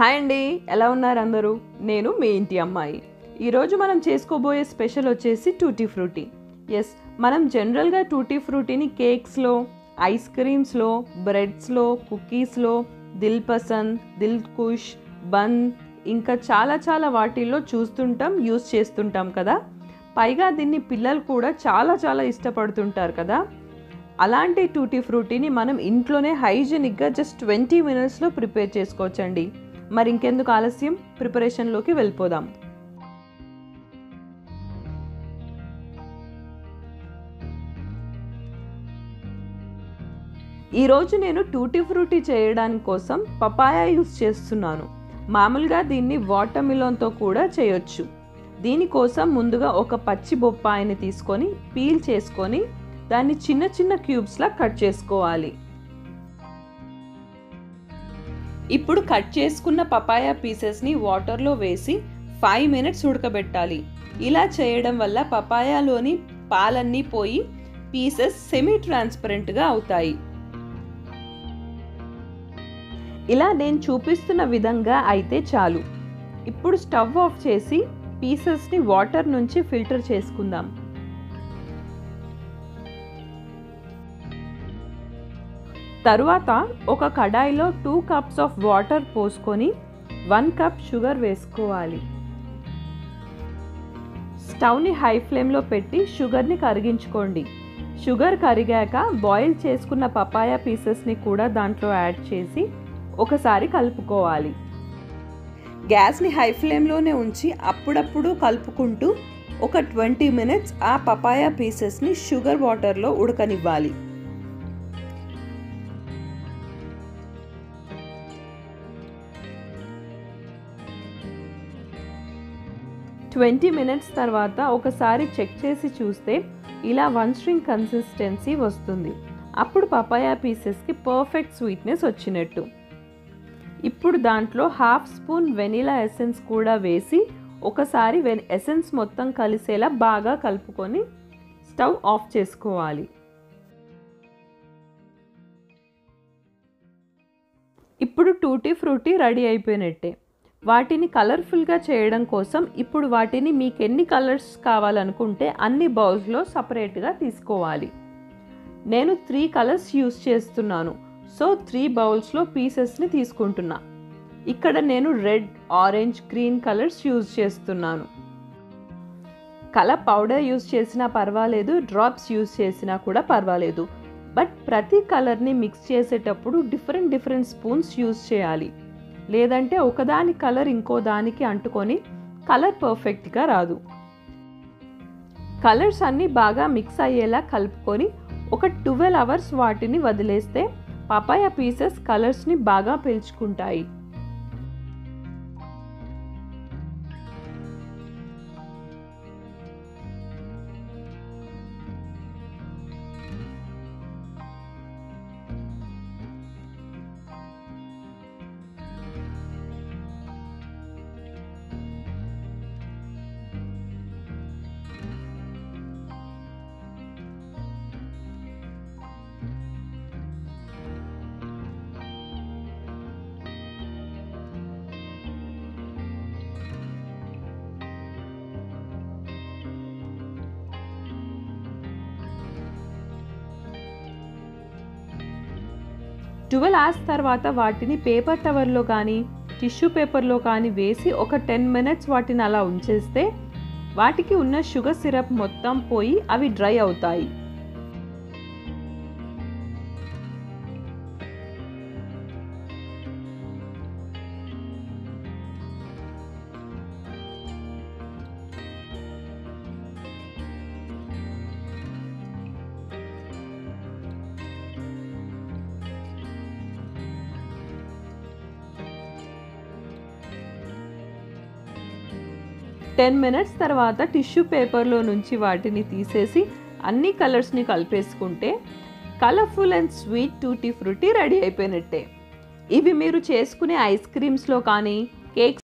hi అండి ఎలా ఉన్నారు అందరూ నేను మీ ఇంటి అమ్మాయి ఈరోజు మనం చేసుకోబోయే స్పెషల్ వచ్చేసి టూటీ ఫ్రూటీ ఎస్ మనం జనరల్గా టూటీ ఫ్రూటీని కేక్స్లో ఐస్ క్రీమ్స్లో బ్రెడ్స్లో కుకీస్లో దిల్ పసంద్ దిల్ కుష్ బన్ ఇంకా చాలా చాలా వాటిల్లో చూస్తుంటాం యూస్ చేస్తుంటాం కదా పైగా దీన్ని పిల్లలు కూడా చాలా చాలా ఇష్టపడుతుంటారు కదా అలాంటి టూటీ ఫ్రూటీని మనం ఇంట్లోనే హైజెనిక్గా జస్ట్ ట్వంటీ మినిట్స్లో ప్రిపేర్ చేసుకోవచ్చండి మరి ఇంకెందుకు ఆలస్యం ప్రిపరేషన్లోకి వెళ్ళిపోదాం ఈరోజు నేను టూటీ ఫ్రూటీ చేయడానికి కోసం పపాయా యూస్ చేస్తున్నాను మామూలుగా దీన్ని వాటర్ మిలోన్తో కూడా చేయొచ్చు దీనికోసం ముందుగా ఒక పచ్చి బొప్పాయిని తీసుకొని పీల్ చేసుకొని దాన్ని చిన్న చిన్న క్యూబ్స్లా కట్ చేసుకోవాలి ఇప్పుడు కట్ చేసుకున్న పపాయా పీసెస్ని వాటర్లో వేసి ఫైవ్ మినిట్స్ ఉడకబెట్టాలి ఇలా చేయడం వల్ల పపాయాలోని పాలన్నీ పోయి పీసెస్ సెమీ ట్రాన్స్పరెంట్గా అవుతాయి ఇలా నేను చూపిస్తున్న విధంగా అయితే చాలు ఇప్పుడు స్టవ్ ఆఫ్ చేసి పీసెస్ని వాటర్ నుంచి ఫిల్టర్ చేసుకుందాం తరువాత ఒక కడాయిలో టూ కప్స్ ఆఫ్ వాటర్ పోసుకొని వన్ కప్ షుగర్ వేసుకోవాలి స్టవ్ని హై ఫ్లేమ్లో పెట్టి షుగర్ని కరిగించుకోండి షుగర్ కరిగాక బాయిల్ చేసుకున్న పపాయా పీసెస్ని కూడా దాంట్లో యాడ్ చేసి ఒకసారి కలుపుకోవాలి గ్యాస్ని హై ఫ్లేమ్లోనే ఉంచి అప్పుడప్పుడు కలుపుకుంటూ ఒక ట్వంటీ మినిట్స్ ఆ పపాయా పీసెస్ని షుగర్ వాటర్లో ఉడకనివ్వాలి ట్వంటీ మినిట్స్ తర్వాత ఒకసారి చెక్ చేసి చూస్తే ఇలా వన్ స్ట్రింగ్ కన్సిస్టెన్సీ వస్తుంది అప్పుడు పపాయా పీసెస్కి పర్ఫెక్ట్ స్వీట్నెస్ వచ్చినట్టు ఇప్పుడు దాంట్లో హాఫ్ స్పూన్ వెనిలా ఎసెన్స్ కూడా వేసి ఒకసారి వెన్ ఎసెన్స్ మొత్తం కలిసేలా బాగా కలుపుకొని స్టవ్ ఆఫ్ చేసుకోవాలి ఇప్పుడు టూటీ ఫ్రూటీ రెడీ అయిపోయినట్టే వాటిని కలర్ఫుల్గా చేయడం కోసం ఇప్పుడు వాటిని మీకు ఎన్ని కలర్స్ కావాలనుకుంటే అన్ని బౌల్స్లో సపరేట్గా తీసుకోవాలి నేను త్రీ కలర్స్ యూస్ చేస్తున్నాను సో త్రీ బౌల్స్లో పీసెస్ని తీసుకుంటున్నా ఇక్కడ నేను red orange green colours use చేస్తున్నాను కలర్ పౌడర్ యూజ్ చేసినా పర్వాలేదు డ్రాప్స్ యూజ్ చేసినా కూడా పర్వాలేదు బట్ ప్రతి కలర్ని మిక్స్ చేసేటప్పుడు డిఫరెంట్ డిఫరెంట్ స్పూన్స్ యూజ్ చేయాలి లేదంటే ఒకదాని కలర్ ఇంకో దానికి అంటుకొని కలర్ పర్ఫెక్ట్గా రాదు కలర్స్ అన్నీ బాగా మిక్స్ అయ్యేలా కలుపుకొని ఒక ట్వెల్వ్ అవర్స్ వాటిని వదిలేస్తే పపాయ పీసెస్ కలర్స్ని బాగా పీల్చుకుంటాయి ట్వెల్వ్ అవర్స్ తర్వాత వాటిని పేపర్ టవర్లో కానీ టిష్యూ పేపర్లో కానీ వేసి ఒక టెన్ మినిట్స్ వాటిని అలా ఉంచేస్తే వాటికి ఉన్న షుగర్ సిరప్ మొత్తం పోయి అవి డ్రై అవుతాయి టెన్ మినిట్స్ తర్వాత టిష్యూ పేపర్లో నుంచి వాటిని తీసేసి అన్ని కలర్స్ని కలిపేసుకుంటే colourful and sweet tutti frutti ready అయిపోయినట్టే ఇవి మీరు చేసుకునే ఐస్ క్రీమ్స్లో కానీ కేక్స్